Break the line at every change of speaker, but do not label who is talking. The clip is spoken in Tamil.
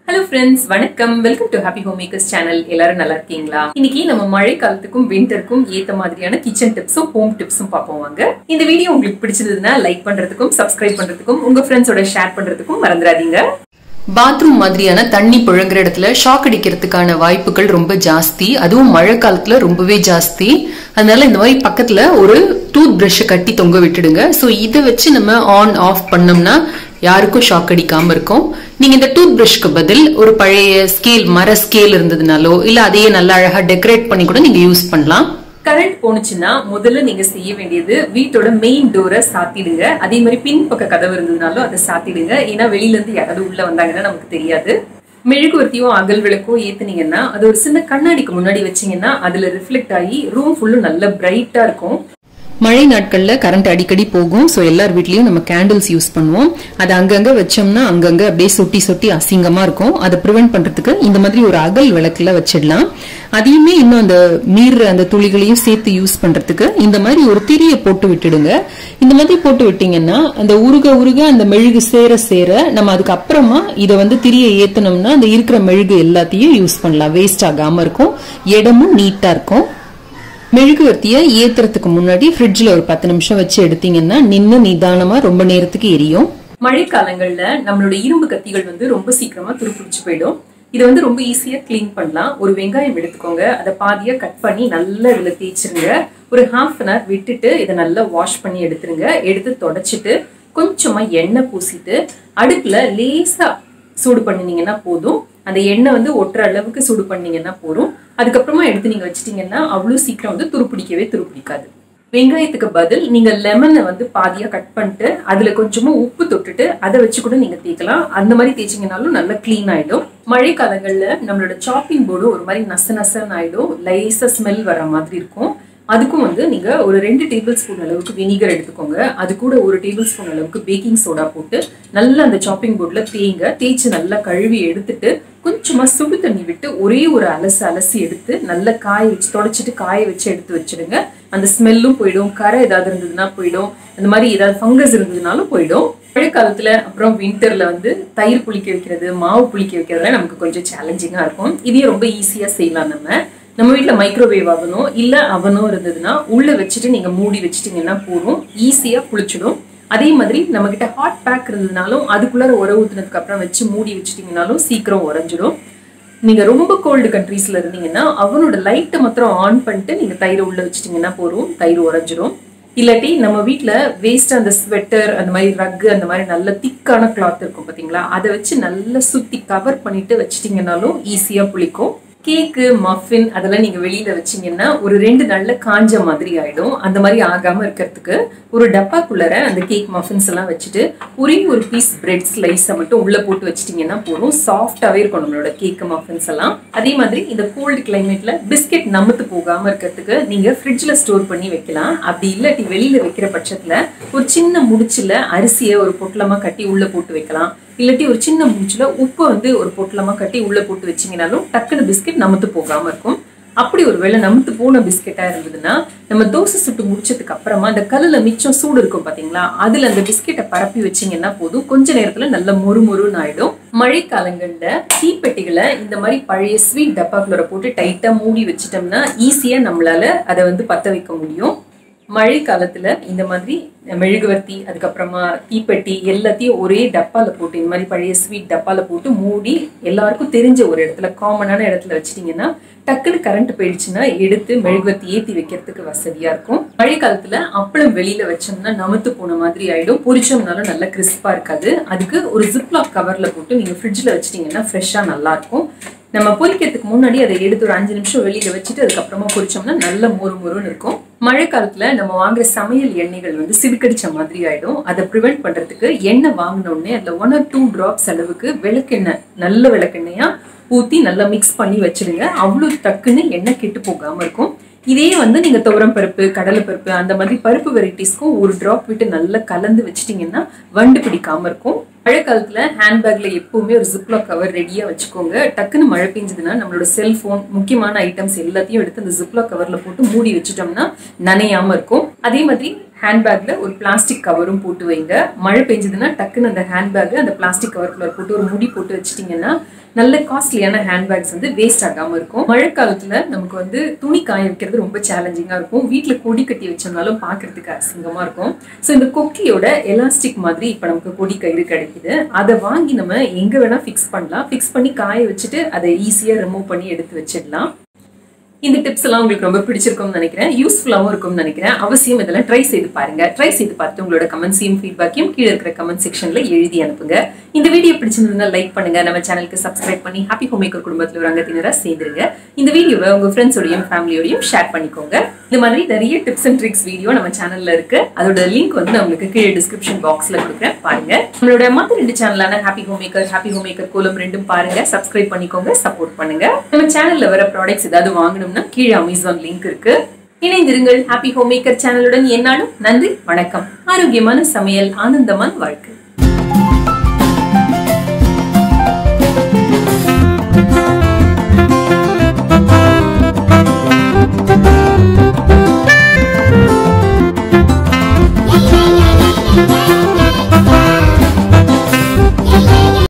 ஹலோ ஃப்ரெண்ட்ஸ் வணக்கம் welcome to happy home makers channel எல்லாரும் நல்லா இருக்கீங்களா இன்னைக்கு நம்ம மழை காலத்துக்கும் விண்டருக்கும் ஏத்த மாதிரியான கிச்சன் டிப்ஸும் ஹோம் டிப்ஸும் பார்ப்போம் வாங்க இந்த வீடியோ உங்களுக்கு பிடிச்சதுன்னா லைக் பண்றதுக்கும் சப்ஸ்கிரைப் பண்றதுக்கும் உங்க ஃப்ரெண்ட்ஸோட ஷேர் பண்றதுக்கும் மறந்துடாதீங்க பாத்ரூம் மாதிரியான தண்ணி புழங்குற இடத்துல ஷாக் அடிக்கிறதுக்கான வாய்ப்புகள் ரொம்ப ஜாஸ்தி அதுவும் மழை காலத்துல ரொம்பவே ஜாஸ்தி அதனால இந்த மாதிரி பக்கத்துல ஒரு டூத் பிரஷை கட்டி தொங்க விட்டுடுங்க ஸோ இதை வச்சு நம்ம ஆன் ஆஃப் பண்ணோம்னா யாருக்கும் ஷாக் அடிக்காம இருக்கும் நீங்க இந்த டூத் பிரஷ்க்கு பதில் ஒரு பழைய ஸ்கேல் மர ஸ்கேல் இருந்ததுனாலோ இல்ல அதையே நல்லா அழகா டெக்கரேட் பண்ணி கூட நீங்க யூஸ் பண்ணலாம் கரண்ட் போனுச்சுன்னா முதல்ல நீங்க செய்ய வேண்டியது வீட்டோட மெயின் டோரை சாத்திடுங்க அதே மாதிரி பின்பக்க கதவு இருந்ததுனாலும் அதை சாத்திடுங்க ஏன்னா வெளியில இருந்து யாராவது உள்ள வந்தாங்கன்னா நமக்கு தெரியாது மெழுகுவர்த்தியும் அகல் விளக்கோ ஏத்துனீங்கன்னா அது ஒரு சின்ன கண்ணாடிக்கு முன்னாடி வச்சீங்கன்னா அதுல ரிஃப்ளெக்ட் ஆகி ரூம் ஃபுல்லும் நல்ல பிரைட்டா இருக்கும் மழை நாட்கள்ல கரண்ட் அடிக்கடி போகும் ஸோ எல்லார் வீட்லயும் நம்ம கேண்டில்ஸ் யூஸ் பண்ணுவோம் அது அங்கங்க வச்சோம்னா அங்கங்க அப்படியே சொட்டி சொட்டி அசிங்கமா இருக்கும் அதை ப்ரிவென்ட் பண்றதுக்கு இந்த மாதிரி ஒரு அகல் விளக்குல வச்சிடலாம் அதையுமே இன்னும் அந்த நீர் அந்த துளிகளையும் சேர்த்து யூஸ் பண்றதுக்கு இந்த மாதிரி ஒரு திரியை போட்டு விட்டுடுங்க இந்த மாதிரி போட்டு விட்டீங்கன்னா அந்த உருக உருக அந்த மெழுகு சேர சேர நம்ம அதுக்கு அப்புறமா இதை வந்து திரியை ஏத்தனோம்னா அந்த இருக்கிற மெழுகு எல்லாத்தையும் யூஸ் பண்ணலாம் வேஸ்ட் ஆகாம இருக்கும் இடமும் நீட்டா இருக்கும் மெழுகுவர்த்தியை ஏத்துறதுக்கு முன்னாடி ஃப்ரிட்ஜ்ல ஒரு பத்து நிமிஷம் வச்சு எடுத்தீங்கன்னா நின்னு நிதானமா ரொம்ப நேரத்துக்கு எரியும் மழை காலங்கள்ல நம்மளோட இரும்பு கத்திகள் வந்து ரொம்ப சீக்கிரமா துருப்பிடிச்சு போயிடும் இதை வந்து ரொம்ப ஈஸியா கிளீன் பண்ணலாம் ஒரு வெங்காயம் எடுத்துக்கோங்க அதை பாதியா கட் பண்ணி நல்லா இதுல தேய்ச்சிருங்க ஒரு ஹாஃப் அன் ஹவர் விட்டுட்டு இதை நல்லா வாஷ் பண்ணி எடுத்துருங்க எடுத்து தொடச்சிட்டு கொஞ்சமா எண்ணெய் பூசிட்டு அடுப்புல லேசா சூடு பண்ணினீங்கன்னா போதும் அந்த எண்ணெய் வந்து ஒட்டுற அளவுக்கு சூடு பண்ணீங்கன்னா போதும் அதுக்கப்புறமா எடுத்து நீங்க வச்சிட்டீங்கன்னா அவ்வளவு சீக்கிரம் வந்து துருப்பிடிக்கவே துருப்பிடிக்காது வெங்காயத்துக்கு பதில் நீங்க லெமனை வந்து பாதியா கட் பண்ணிட்டு அதுல கொஞ்சமா உப்பு தொட்டுட்டு அதை வச்சு கூட நீங்க தேய்க்கலாம் அந்த மாதிரி தேய்ச்சிங்கனாலும் நல்லா கிளீன் ஆயிடும் மழை காலங்கள்ல நம்மளோட சாப்பிங் போர்டு ஒரு மாதிரி நச நசன்னு ஆயிடும் லைஸா ஸ்மெல் வர மாதிரி இருக்கும் அதுக்கும் வந்து நீங்க ஒரு ரெண்டு டேபிள் ஸ்பூன் அளவுக்கு வினிகர் எடுத்துக்கோங்க அது கூட ஒரு டேபிள் ஸ்பூன் அளவுக்கு பேக்கிங் சோடா போட்டு நல்லா அந்த சாப்பிங் போர்ட்ல தேய்ங்க தேய்ச்சி நல்லா கழுவி எடுத்துட்டு கொஞ்சமா சுடு தண்ணி விட்டு ஒரே ஒரு அலசு அலசி எடுத்து நல்லா காய வச்சு தொடச்சிட்டு காய வச்சு எடுத்து வச்சிடுங்க அந்த ஸ்மெல்லும் போயிடும் கரை ஏதாவது இருந்ததுன்னா போயிடும் அந்த மாதிரி ஏதாவது ஃபங்கஸ் இருந்ததுனாலும் போயிடும் மழை காலத்துல அப்புறம் வின்டர்ல வந்து தயிர் புளிக்க வைக்கிறது மாவு புளிக்க வைக்கிறதுல நமக்கு கொஞ்சம் சேலஞ்சிங்கா இருக்கும் இதையும் ரொம்ப ஈஸியா செய்யலாம் நம்ம நம்ம வீட்ல மைக்ரோவேவ் ஆகணும் இல்ல அவனோ இருந்ததுன்னா உள்ள வச்சுட்டு நீங்க மூடி வச்சிட்டீங்கன்னா போதும் ஈஸியா புளிச்சிடும் அதே மாதிரி நம்ம கிட்ட ஹாட் பேக் இருந்ததுனாலும் அதுக்குள்ளார உர ஊத்துனதுக்கு அப்புறம் வச்சு மூடி வச்சிட்டீங்கனாலும் சீக்கிரம் உறைஞ்சிடும் நீங்க ரொம்ப கோல்டு கண்ட்ரீஸ்ல இருந்தீங்கன்னா அவனோட லைட்டை மாத்திரம் ஆன் பண்ணிட்டு நீங்க தயிரை உள்ள வச்சிட்டீங்கன்னா போதும் தயிர் உறைஞ்சிடும் இல்லாட்டி நம்ம வீட்ல வேஸ்ட் அந்த ஸ்வெட்டர் அந்த மாதிரி ரக்கு அந்த மாதிரி நல்ல திக்கான கிளாத் இருக்கும் பாத்தீங்களா அதை வச்சு நல்லா சுத்தி கவர் பண்ணிட்டு வச்சிட்டீங்கன்னாலும் ஈஸியா புளிக்கும் கேக்கு மஃபின் அதெல்லாம் நீங்க வெளியில வச்சீங்கன்னா ஒரு ரெண்டு நாள்ல காஞ்ச மாதிரி ஆயிடும் அந்த மாதிரி ஆகாம இருக்கிறதுக்கு ஒரு டப்பாக்குள்ளர அந்த கேக் மஃபின்ஸ் எல்லாம் வச்சுட்டு ஒரே ஒரு பீஸ் பிரெட் ஸ்லைஸை மட்டும் உள்ள போட்டு வச்சிட்டீங்கன்னா போதும் சாஃப்டாவே இருக்கும் நம்மளோட கேக் மஃபின்ஸ் எல்லாம் அதே மாதிரி இந்த கோல்டு கிளைமேட்ல பிஸ்கெட் நமத்து போகாம இருக்கிறதுக்கு நீங்க ஃப்ரிட்ஜ்ல ஸ்டோர் பண்ணி வைக்கலாம் அப்படி இல்லாட்டி வெளியில வைக்கிற பட்சத்துல ஒரு சின்ன முடிச்சுல அரிசியை ஒரு பொட்டலமா கட்டி உள்ள போட்டு வைக்கலாம் இல்லாட்டி ஒரு சின்ன மூச்சுல உப்பு வந்து ஒரு பொட்டலமா கட்டி உள்ள போட்டு வச்சீங்கனாலும் டக்குனு பிஸ்கெட் நமத்து போகாம இருக்கும் அப்படி ஒரு வேளை நமத்து போன பிஸ்கெட்டா இருந்ததுன்னா நம்ம தோசை சுட்டு முடிச்சதுக்கு அப்புறமா அந்த கல்லுல மிச்சம் சூடு இருக்கும் பாத்தீங்களா அதுல அந்த பிஸ்கெட்டை பரப்பி வச்சீங்கன்னா போதும் கொஞ்ச நேரத்துல நல்ல மொறு மொறுன்னு ஆயிடும் மழை காலங்கள்ல தீப்பெட்டிகளை இந்த மாதிரி பழைய ஸ்வீட் டப்பாக்குள்ள போட்டு டைட்டா மூடி வச்சிட்டோம்னா ஈஸியா நம்மளால அதை வந்து பத்த வைக்க முடியும் மழை காலத்துல இந்த மாதிரி மெழுகுவர்த்தி அதுக்கப்புறமா தீப்பெட்டி எல்லாத்தையும் ஒரே டப்பால போட்டு இந்த மாதிரி பழைய ஸ்வீட் டப்பால போட்டு மூடி எல்லாருக்கும் தெரிஞ்ச ஒரு இடத்துல காமனான இடத்துல வச்சிட்டீங்கன்னா டக்குன்னு கரண்ட் போயிடுச்சுன்னா எடுத்து மெழுகுவர்த்தி ஏத்தி வைக்கிறதுக்கு வசதியா இருக்கும் மழை காலத்துல அப்பளம் வெளியில வச்சோம்னா நமத்து போன மாதிரி ஆயிடும் பொரிச்சோம்னாலும் நல்லா கிறிஸ்பா இருக்காது அதுக்கு ஒரு ஜிப்லாக் கவர்ல போட்டு நீங்க ஃப்ரிட்ஜ்ல வச்சிட்டீங்கன்னா ஃப்ரெஷ்ஷா நல்லா இருக்கும் நம்ம பொரிக்கிறதுக்கு முன்னாடி அதை எடுத்து ஒரு அஞ்சு நிமிஷம் வெளியில வச்சுட்டு அதுக்கப்புறமா பொரிச்சோம்னா நல்ல மொறு மொறுன்னு இருக்கும் மழை காலத்துல நம்ம வாங்குற சமையல் எண்ணெய்கள் வந்து சிடுக்கடிச்ச மாதிரி ஆயிடும் அதை ப்ரிவென்ட் பண்றதுக்கு எண்ணெய் வாங்கினோடனே அதுல ஒன் ஆர் டூ டிராப்ஸ் அளவுக்கு விளக்கெண்ணெய் நல்ல விளக்கெண்ணெயா ஊத்தி நல்லா மிக்ஸ் பண்ணி வச்சிருங்க அவ்வளவு டக்குன்னு எண்ணெய் கெட்டு போகாம இருக்கும் இதே வந்து நீங்க துவரம் பருப்பு கடலை பருப்பு அந்த மாதிரி பருப்பு வெரைட்டிஸ்க்கும் ஒரு டிராப் விட்டு நல்லா கலந்து வச்சிட்டீங்கன்னா வண்டு பிடிக்காம இருக்கும் மழை காலத்துல ஹேண்ட்பேக்ல எப்பவுமே ஒரு ஜிப்லாக் கவர் ரெடியா வச்சுக்கோங்க டக்குன்னு மழை பெஞ்சதுன்னா நம்மளோட செல்போன் முக்கியமான ஐட்டம்ஸ் எல்லாத்தையும் எடுத்து அந்த ஜிப்லாக் கவர்ல போட்டு மூடி வச்சுட்டோம்னா நனையாம இருக்கும் அதே மாதிரி ஹேண்ட்பேக்ல ஒரு பிளாஸ்டிக் கவரும் போட்டு வைங்க மழை பெஞ்சதுன்னா டக்குன்னு அந்த ஹேண்ட்பேக் அந்த பிளாஸ்டிக் கவருக்குள்ள போட்டு ஒரு முடி போட்டு வச்சிட்டிங்கன்னா நல்ல காஸ்ட்லியான ஹேண்ட்பேக்ஸ் வந்து வேஸ்ட் ஆகாம இருக்கும் மழை காலத்துல நமக்கு வந்து துணி காய வைக்கிறது ரொம்ப சேலஞ்சிங்கா இருக்கும் வீட்ல கொடி கட்டி வச்சோம்னாலும் பாக்குறதுக்கு அசிங்கமா இருக்கும் ஸோ இந்த கொக்கியோட எலாஸ்டிக் மாதிரி இப்ப நமக்கு கொடி கயிறு கிடைக்குது அதை வாங்கி நம்ம எங்க வேணா ஃபிக்ஸ் பண்ணலாம் ஃபிக்ஸ் பண்ணி காய வச்சுட்டு அதை ஈஸியா ரிமூவ் பண்ணி எடுத்து வச்சிடலாம் இந்த டிப்ஸ் எல்லாம் உங்களுக்கு ரொம்ப பிடிச்சிருக்கும்னு நினைக்கிறேன் யூஸ்ஃபுல்லாகவும் இருக்கும்னு நினைக்கிறேன் அவசியம் இதெல்லாம் ட்ரை செய்து பாருங்க ட்ரை செய்து பார்த்து உங்களோட கமெண்ட்ஸையும் ஃபீட்பேக்கையும் கீழே இருக்கிற கமெண்ட் செக்ஷன்ல எழுதி அனுப்புங்க இந்த வீடியோ பிடிச்சிருந்தா லைக் பண்ணுங்க நம்ம சேனலுக்கு சப்ஸ்கிரைப் பண்ணி ஹாப்பி ஹோமேக்கர் குடும்பத்தில் ஒரு அங்கத்தினரா சேர்ந்துருங்க இந்த வீடியோவை உங்க ஃப்ரெண்ட்ஸோடையும் ஃபேமிலியோடையும் ஷேர் பண்ணிக்கோங்க இந்த மாதிரி நிறைய டிப்ஸ் அண்ட் ட்ரிக்ஸ் வீடியோ நம்ம சேனல்ல இருக்கு அதோட லிங்க் வந்து நான் உங்களுக்கு கீழே டிஸ்கிரிப்ஷன் பாக்ஸ்ல கொடுக்குறேன் பாருங்க நம்மளோட மற்ற ரெண்டு சேனலான happy homemaker happy homemaker Kolam ரெண்டும் பாருங்க சப்ஸ்கிரைப் பண்ணிக்கோங்க சப்போர்ட் பண்ணுங்க நம்ம சேனல்ல வர ப்ராடக்ட்ஸ் ஏதாவது வாங்கணும்னா கீழே அமேசான் லிங்க் இருக்கு இணைந்திருங்கள் ஹாப்பி ஹோமேக்கர் சேனலுடன் என்னாலும் நன்றி வணக்கம் ஆரோக்கியமான சமையல் ஆனந்தமான வாழ்க்கை